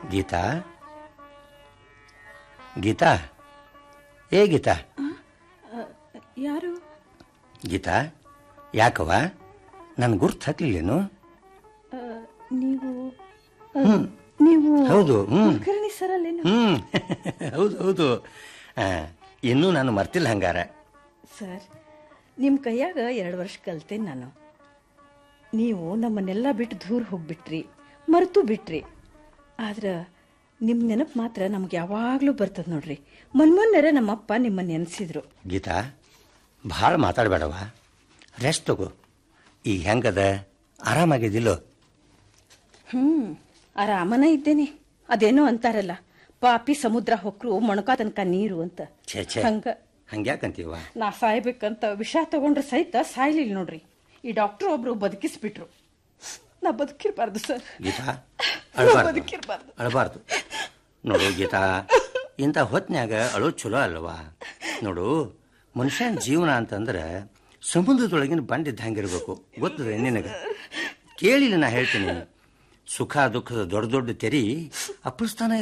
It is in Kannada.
ಗೀತಾ ಗೀತಾ ಏ ಗೀತಾ ಯಾರು ಗೀತಾ ಯಾಕವ ನನ್ನ ಗುರ್ತು ಹತ್ತಲಿಲ್ಲೇನು ಆ, ನೀವು ಆ, ನೀವು ಹೌದು ಹ್ಮ್ ಕುಲಕರ್ಣಿ ಸರ್ ಅಲ್ಲೇನು ಹ್ಮ್ ಹೌದು ಹೌದು ಆ, ಇನ್ನೂ ನಾನು ಮರ್ತಿಲ್ಲ ಹಂಗಾರ ಸರ್ ನಿಮ್ಮ ಕೈಯಾಗ ಎರಡು ವರ್ಷ ಕಲ್ತೇನೆ ನಾನು ನೀವು ನಮ್ಮನ್ನೆಲ್ಲ ಬಿಟ್ಟು ದೂರ ಹೋಗ್ಬಿಟ್ರಿ ಮರೆತು ಬಿಟ್ರಿ ಆದ್ರೆ ನಿಮ್ಮ ನೆನಪು ಮಾತ್ರ ನಮ್ಗೆ ಯಾವಾಗಲೂ ಬರ್ತದೆ ನೋಡ್ರಿ ಮೊನ್ಮೊನ್ನೆರ ನಮ್ಮಪ್ಪ ನಿಮ್ಮನ್ನು ನೆನೆಸಿದ್ರು ಗೀತಾ ಭಾಳ ಮಾತಾಡಬೇಡವ ರೆಸ್ಟ್ ತಗೋ ಈಗ ಹೆಂಗದ ಆರಾಮಾಗಿದ್ದಿಲ್ಲೋ ಹ್ಞೂ ಆರಾಮನ ಇದ್ದೇನೆ ಅದೇನೋ ಅಂತಾರಲ್ಲ ಪಾಪಿ ಸಮುದ್ರ ಹೊಕ್ರು ಮೊಣಕ ತನಕ ನೀರು ಅಂತ ಛೇ ಛೇ ಹಂಗ ಹಂಗ್ಯಾಕಂತೀವ ನಾ ಸಾಯ್ಬೇಕಂತ ವಿಷ ತಗೊಂಡ್ರೆ ಸಹಿತ ಸಾಯ್ಲಿಲ್ಲ ನೋಡ್ರಿ ಈ ಡಾಕ್ಟರ್ ಒಬ್ರು ಬದುಕಿಸ್ಬಿಟ್ರು ನಾ ಬದುಕಿರ್ಬಾರ್ದು ಸರ್ ಗೀತಾ ಅಳಬಾರ್ದು ಬದುಕಿರ್ಬಾರ್ದು ಅಳಬಾರ್ದು ನೋಡು ಗೀತಾ ಇಂಥ ಹೊತ್ನ್ಯಾಗ ಅಳೋ ಚಲೋ ಅಲ್ವಾ ನೋಡು ಮನುಷ್ಯನ ಜೀವನ ಅಂತಂದ್ರೆ ಸಮುದ್ರದೊಳಗಿನ ಬಂಡಿದ್ದ ಹಂಗಿರ್ಬೇಕು ಗೊತ್ತದೆ ನಿನಗೆ ಕೇಳಿಲ್ಲ ನಾ ಹೇಳ್ತೀನಿ ಸುಖ ದುಃಖದ ದೊಡ್ಡ ದೊಡ್ಡ ತೆರಿ ಅಪ್ಪಳಿಸ್ತಾನ